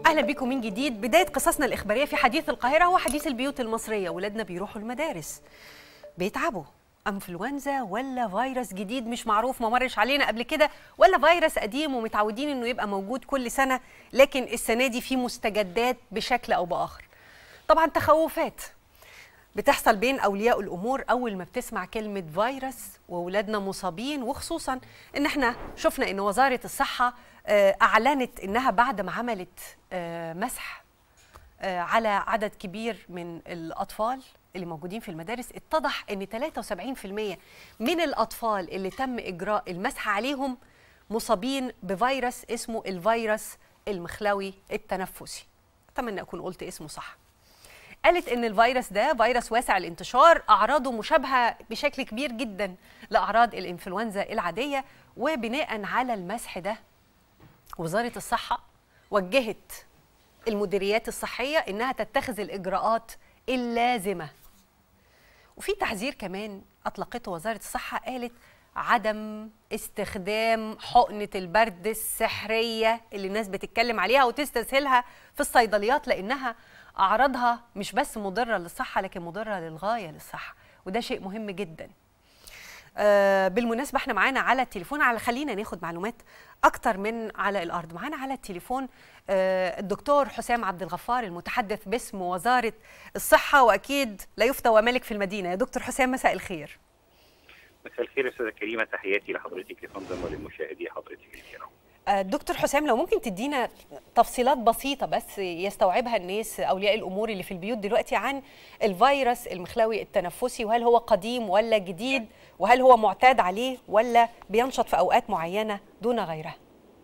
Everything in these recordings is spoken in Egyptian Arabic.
اهلا بكم من جديد بدايه قصصنا الاخباريه في حديث القاهره هو حديث البيوت المصريه ولادنا بيروحوا المدارس بيتعبوا انفلونزا ولا فيروس جديد مش معروف ما مرش علينا قبل كده ولا فيروس قديم ومتعودين انه يبقى موجود كل سنه لكن السنه دي في مستجدات بشكل او باخر طبعا تخوفات بتحصل بين اولياء الامور اول ما بتسمع كلمه فيروس واولادنا مصابين وخصوصا ان احنا شفنا ان وزاره الصحه آه، اعلنت انها بعد ما عملت آه، مسح آه، على عدد كبير من الاطفال اللي موجودين في المدارس اتضح ان 73% من الاطفال اللي تم اجراء المسح عليهم مصابين بفيروس اسمه الفيروس المخلوي التنفسي اتمنى اكون قلت اسمه صح قالت ان الفيروس ده فيروس واسع الانتشار اعراضه مشابهه بشكل كبير جدا لاعراض الانفلونزا العاديه وبناء على المسح ده وزاره الصحه وجهت المديريات الصحيه انها تتخذ الاجراءات اللازمه وفي تحذير كمان اطلقته وزاره الصحه قالت عدم استخدام حقنه البرد السحريه اللي الناس بتتكلم عليها وتستسهلها في الصيدليات لانها اعراضها مش بس مضره للصحه لكن مضره للغايه للصحه وده شيء مهم جدا آه بالمناسبه احنا معانا على التليفون على خلينا ناخد معلومات اكتر من على الارض معانا على التليفون آه الدكتور حسام عبد الغفار المتحدث باسم وزاره الصحه واكيد لا يفتى وملك في المدينه يا دكتور حسام مساء الخير مساء الخير استاذه كريمه تحياتي لحضرتك يا فندم وللمشاهدي حضرتك الكرام آه، دكتور حسام لو ممكن تدينا تفصيلات بسيطة بس يستوعبها الناس أولياء الأمور اللي في البيوت دلوقتي عن الفيروس المخلوي التنفسي وهل هو قديم ولا جديد وهل هو معتاد عليه ولا بينشط في أوقات معينة دون غيرها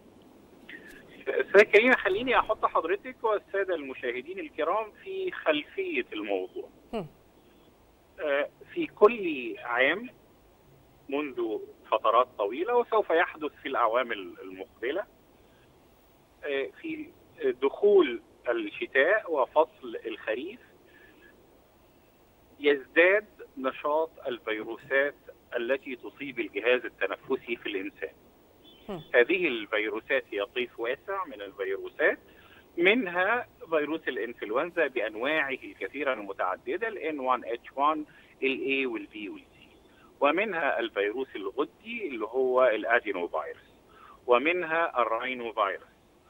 استاذه كريمه خليني احط حضرتك والساده المشاهدين الكرام في خلفيه الموضوع هم. آه، في كل عام منذ فترات طويله وسوف يحدث في الاعوام المقبله آه، في دخول الشتاء وفصل الخريف يزداد نشاط الفيروسات التي تصيب الجهاز التنفسي في الانسان. هم. هذه الفيروسات هي طيف واسع من الفيروسات منها فيروس الانفلونزا بانواعه الكثيره المتعدده ال N1H1 ال A وال B وال C ومنها الفيروس الغدي اللي هو الادينو فيروس ومنها الراينو فيروس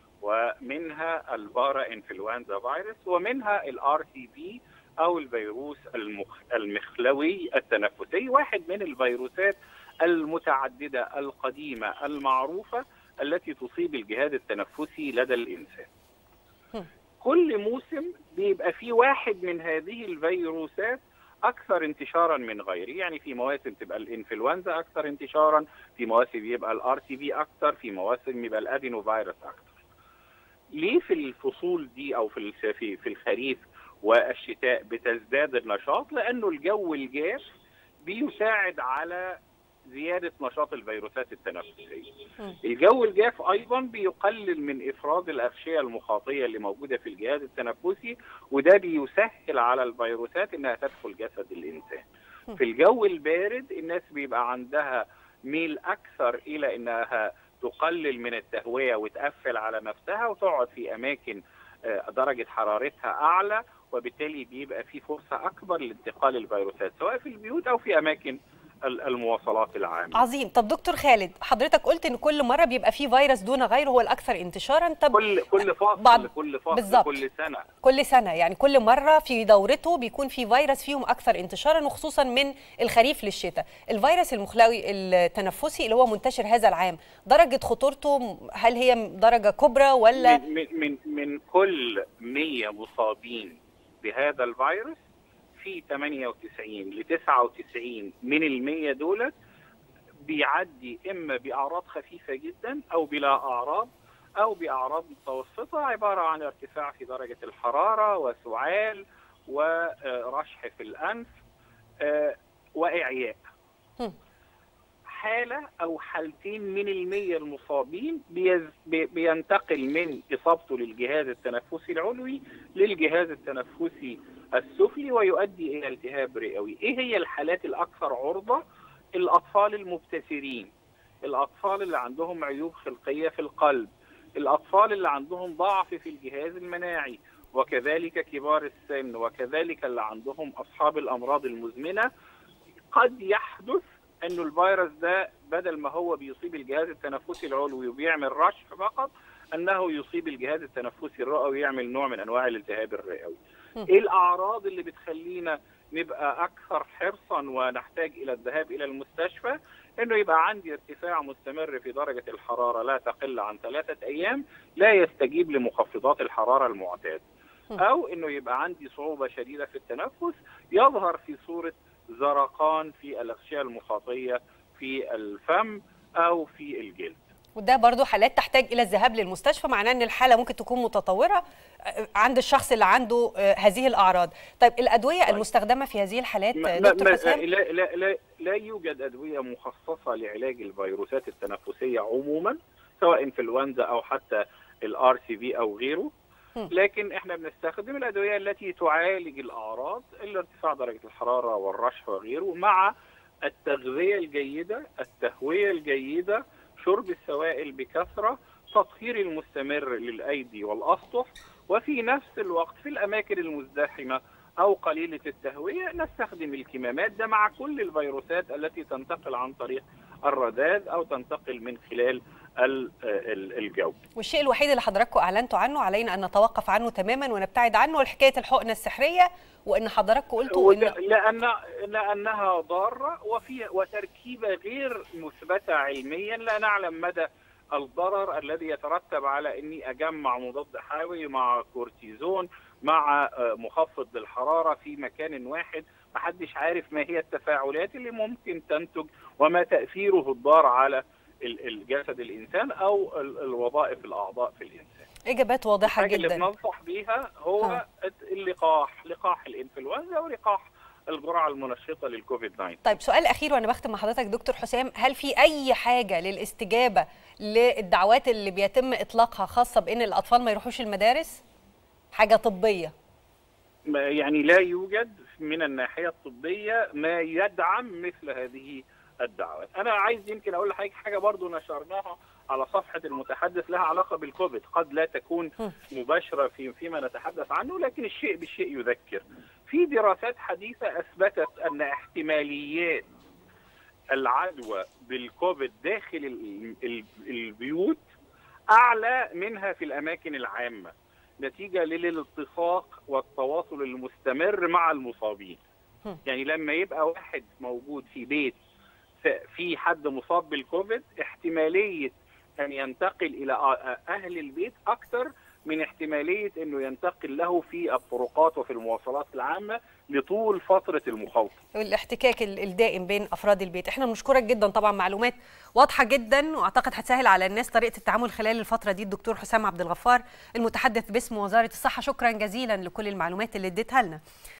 ومنها البارا انفلونزا فيروس ومنها الار سي بي او الفيروس المخ... المخلوي التنفسي واحد من الفيروسات المتعدده القديمه المعروفه التي تصيب الجهاز التنفسي لدى الانسان. هم. كل موسم بيبقى في واحد من هذه الفيروسات اكثر انتشارا من غيره، يعني في مواسم تبقى الانفلونزا اكثر انتشارا، في مواسم يبقى الار سي بي اكثر، في مواسم يبقى الادينو فيروس اكثر. ليه في الفصول دي او في الس- في في الخريف والشتاء بتزداد النشاط؟ لانه الجو الجاف بيساعد على زياده نشاط الفيروسات التنفسيه. مم. الجو الجاف ايضا بيقلل من افراز الاغشيه المخاطيه اللي موجوده في الجهاز التنفسي وده بيسهل على الفيروسات انها تدخل جسد الانسان. في الجو البارد الناس بيبقى عندها ميل اكثر الى انها تقلل من التهويه وتقفل على نفسها وتقعد في اماكن آه، درجه حرارتها اعلى وبالتالي بيبقى في فرصه اكبر لانتقال الفيروسات سواء في البيوت او في اماكن ال- المواصلات العامه. عظيم طب دكتور خالد حضرتك قلت ان كل مرة بيبقى فيه فيروس دون غيره هو الأكثر انتشارا طب كل كل فصل بعض- كل فصل بالظبط. كل سنه كل سنة يعني كل مرة في دورته بيكون في فيروس فيهم أكثر انتشارا وخصوصا من الخريف للشتاء الفيروس المخلوي التنفسي اللي هو منتشر هذا العام درجة خطورته هل هي درجة كبرى ولا من من من, من كل 100 مصابين بهذا الفيروس في 98 ل 99 من ال 100 دول بيعدي اما باعراض خفيفه جدا او بلا اعراض او باعراض متوسطه عباره عن ارتفاع في درجه الحراره وسعال ورشح في الانف آه، واعياء هم. حالة أو حالتين من المية المصابين بيز بي- بينتقل من إصابته للجهاز التنفسي العلوي للجهاز التنفسي السفلي ويؤدي إلى التهاب رئوي إيه هي الحالات الأكثر عرضة؟ الأطفال المبتسرين الأطفال اللي عندهم عيوب خلقية في القلب الاطفال اللي عندهم ضعف في الجهاز المناعي وكذلك كبار السن وكذلك اللي عندهم اصحاب الامراض المزمنه قد يحدث انه الفيروس ده بدل ما هو بيصيب الجهاز التنفسي العلوي وبيعمل رشح فقط انه يصيب الجهاز التنفسي الرئوي ويعمل نوع من انواع الالتهاب الرئوي. ايه الاعراض اللي بتخلينا نبقى اكثر حرصا ونحتاج الى الذهاب الى المستشفى؟ انه يبقى عندي ارتفاع مستمر في درجه الحراره لا تقل عن ثلاثه ايام لا يستجيب لمخفضات الحراره المعتاد. او انه يبقى عندي صعوبه شديده في التنفس يظهر في صوره زرقان في الاغشيه المخاطيه في الفم او في الجلد. وده برضو حالات تحتاج الى الذهاب للمستشفى معناه ان الحاله ممكن تكون متطوره عند الشخص اللي عنده هذه الاعراض طيب الادويه طيب. المستخدمه في هذه الحالات ما دكتور حسام لا, لا, لا, لا يوجد ادويه مخصصه لعلاج الفيروسات التنفسيه عموما سواء انفلونزا او حتى الار سي في او غيره لكن احنا بنستخدم الادويه التي تعالج الاعراض ارتفاع درجه الحراره والرشح وغيره مع التغذيه الجيده التهويه الجيده شرب السوائل بكثرة تطهير المستمر للأيدي والأسطح وفي نفس الوقت في الأماكن المزدحمة أو قليلة التهوية نستخدم الكمامات ده مع كل الفيروسات التي تنتقل عن طريق الرذاذ أو تنتقل من خلال الجو والشيء الوحيد اللي حضراتكم أعلنتوا عنه علينا أن نتوقف عنه تماما ونبتعد عنه حكاية الحقنة السحرية وان حضراتكم قلتوا إن لان لانها ضاره وفي وتركيبه غير مثبته علميا لا نعلم مدى الضرر الذي يترتب على اني اجمع مضاد حيوي مع كورتيزون مع مخفض للحراره في مكان واحد محدش عارف ما هي التفاعلات اللي ممكن تنتج وما تاثيره الضار على الجسد الانسان او الوظائف الاعضاء في الانسان اجابات واضحه جدا اللي بننصح بيها هو ها. اللقاح لقاح الانفلونزا ولقاح الجرعه المنشطه للكوفيد 19 طيب سؤال اخير وانا بختم مع حضرتك دكتور حسام هل في اي حاجه للاستجابه للدعوات اللي بيتم اطلاقها خاصه بان الاطفال ما يروحوش المدارس حاجه طبيه يعني لا يوجد من الناحيه الطبيه ما يدعم مثل هذه الدعوات انا عايز يمكن اقول لحضرتك حاجه برضو نشرناها على صفحه المتحدث لها علاقه بالكوفيد قد لا تكون مباشره في فيما نتحدث عنه لكن الشيء بالشيء يذكر في دراسات حديثه اثبتت ان احتماليات العدوى بالكوفيد داخل البيوت اعلى منها في الاماكن العامه نتيجه للالتصاق والتواصل المستمر مع المصابين يعني لما يبقى واحد موجود في بيت في حد مصاب بالكوفيد احتماليه ان ينتقل الى اهل البيت اكثر من احتماليه انه ينتقل له في الطرقات وفي المواصلات العامه لطول فتره المخاوطه. الاحتكاك الدائم بين افراد البيت، احنا بنشكرك جدا طبعا معلومات واضحه جدا واعتقد هتسهل على الناس طريقه التعامل خلال الفتره دي الدكتور حسام عبد الغفار المتحدث باسم وزاره الصحه شكرا جزيلا لكل المعلومات اللي اديتها لنا.